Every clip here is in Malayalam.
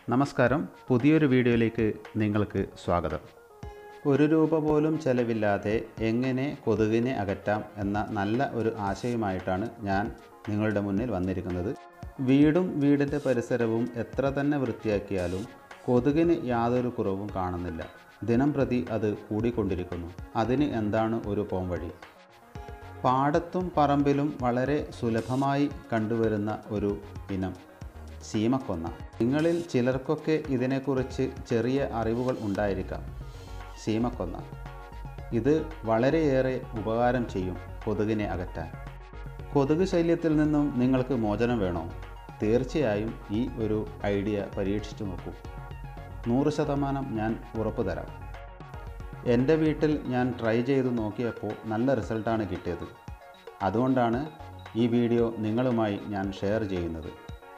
നമസ്കാരം പുതിയൊരു വീഡിയോയിലേക്ക് നിങ്ങൾക്ക് സ്വാഗതം ഒരു രൂപ പോലും ചെലവില്ലാതെ എങ്ങനെ കൊതുകിനെ അകറ്റാം എന്ന നല്ല ഒരു ആശയമായിട്ടാണ് ഞാൻ നിങ്ങളുടെ മുന്നിൽ വന്നിരിക്കുന്നത് വീടും വീടിൻ്റെ പരിസരവും എത്ര തന്നെ വൃത്തിയാക്കിയാലും കൊതുകിന് യാതൊരു കുറവും കാണുന്നില്ല ദിനം പ്രതി അത് കൂടിക്കൊണ്ടിരിക്കുന്നു അതിന് എന്താണ് ഒരു പോംവഴി പാടത്തും പറമ്പിലും വളരെ സുലഭമായി കണ്ടുവരുന്ന ഒരു ഇനം സീമക്കൊന്ന നിങ്ങളിൽ ചിലർക്കൊക്കെ ഇതിനെക്കുറിച്ച് ചെറിയ അറിവുകൾ ഉണ്ടായിരിക്കാം സീമക്കൊന്ന ഇത് വളരെയേറെ ഉപകാരം ചെയ്യും കൊതുകിനെ അകറ്റാൻ കൊതുക് ശല്യത്തിൽ നിന്നും നിങ്ങൾക്ക് മോചനം വേണോ തീർച്ചയായും ഈ ഒരു ഐഡിയ പരീക്ഷിച്ചു നോക്കൂ നൂറ് ശതമാനം ഞാൻ ഉറപ്പു തരാം എൻ്റെ വീട്ടിൽ ഞാൻ ട്രൈ ചെയ്ത് നോക്കിയപ്പോൾ നല്ല റിസൾട്ടാണ് കിട്ടിയത് അതുകൊണ്ടാണ് ഈ വീഡിയോ നിങ്ങളുമായി ഞാൻ ഷെയർ ചെയ്യുന്നത്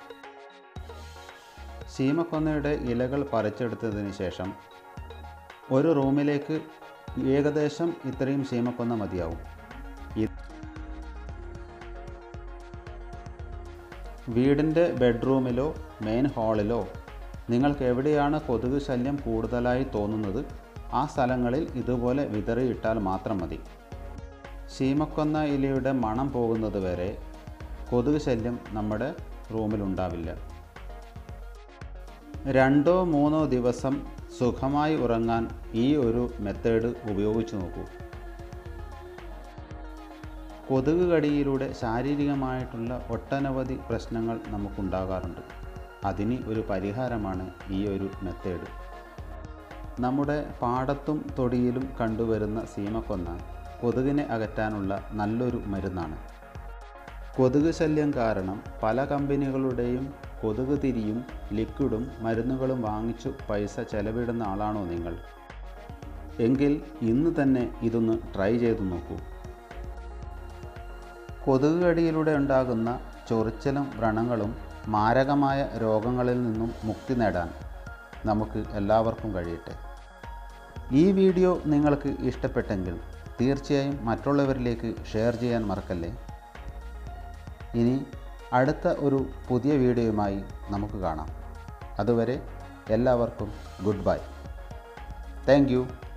സീമക്കൊന്നയുടെ ഇലകൾ പറിച്ചെടുത്തതിന് ശേഷം ഒരു റൂമിലേക്ക് ഏകദേശം ഇത്രയും സീമക്കൊന്ന മതിയാവും ഈ വീടിൻ്റെ ബെഡ്റൂമിലോ മെയിൻ ഹാളിലോ നിങ്ങൾക്ക് എവിടെയാണ് കൊതുക് ശല്യം കൂടുതലായി തോന്നുന്നത് ആ സ്ഥലങ്ങളിൽ ഇതുപോലെ വിതറിയിട്ടാൽ മാത്രം മതി ശീമക്കൊന്ന ഇലയുടെ മണം പോകുന്നത് വരെ കൊതുക് ശല്യം നമ്മുടെ റൂമിലുണ്ടാവില്ല രണ്ടോ മൂന്നോ ദിവസം സുഖമായി ഉറങ്ങാൻ ഈ ഒരു മെത്തേഡ് ഉപയോഗിച്ച് നോക്കൂ കൊതുക് കടിയിലൂടെ ശാരീരികമായിട്ടുള്ള ഒട്ടനവധി പ്രശ്നങ്ങൾ നമുക്കുണ്ടാകാറുണ്ട് അതിന് ഒരു പരിഹാരമാണ് ഈ ഒരു മെത്തേഡ് നമ്മുടെ പാടത്തും തൊടിയിലും കണ്ടുവരുന്ന സീമക്കൊന്ന കൊതുകിനെ അകറ്റാനുള്ള നല്ലൊരു മരുന്നാണ് കൊതുക് ശല്യം കാരണം പല കമ്പനികളുടെയും കൊതുക് തിരിയും ലിക്വിഡും മരുന്നുകളും വാങ്ങിച്ചു പൈസ ചെലവിടുന്ന ആളാണോ നിങ്ങൾ എങ്കിൽ ഇന്ന് തന്നെ ഇതൊന്ന് ട്രൈ ചെയ്തു നോക്കൂ കൊതുക് കടിയിലൂടെ ഉണ്ടാകുന്ന ചൊറിച്ചലും വ്രണങ്ങളും മാരകമായ രോഗങ്ങളിൽ നിന്നും മുക്തി നേടാൻ നമുക്ക് എല്ലാവർക്കും കഴിയട്ടെ ഈ വീഡിയോ നിങ്ങൾക്ക് ഇഷ്ടപ്പെട്ടെങ്കിൽ തീർച്ചയായും മറ്റുള്ളവരിലേക്ക് ഷെയർ ചെയ്യാൻ മറക്കല്ലേ ഇനി അടുത്ത ഒരു പുതിയ വീഡിയോയുമായി നമുക്ക് കാണാം അതുവരെ എല്ലാവർക്കും ഗുഡ് ബൈ താങ്ക്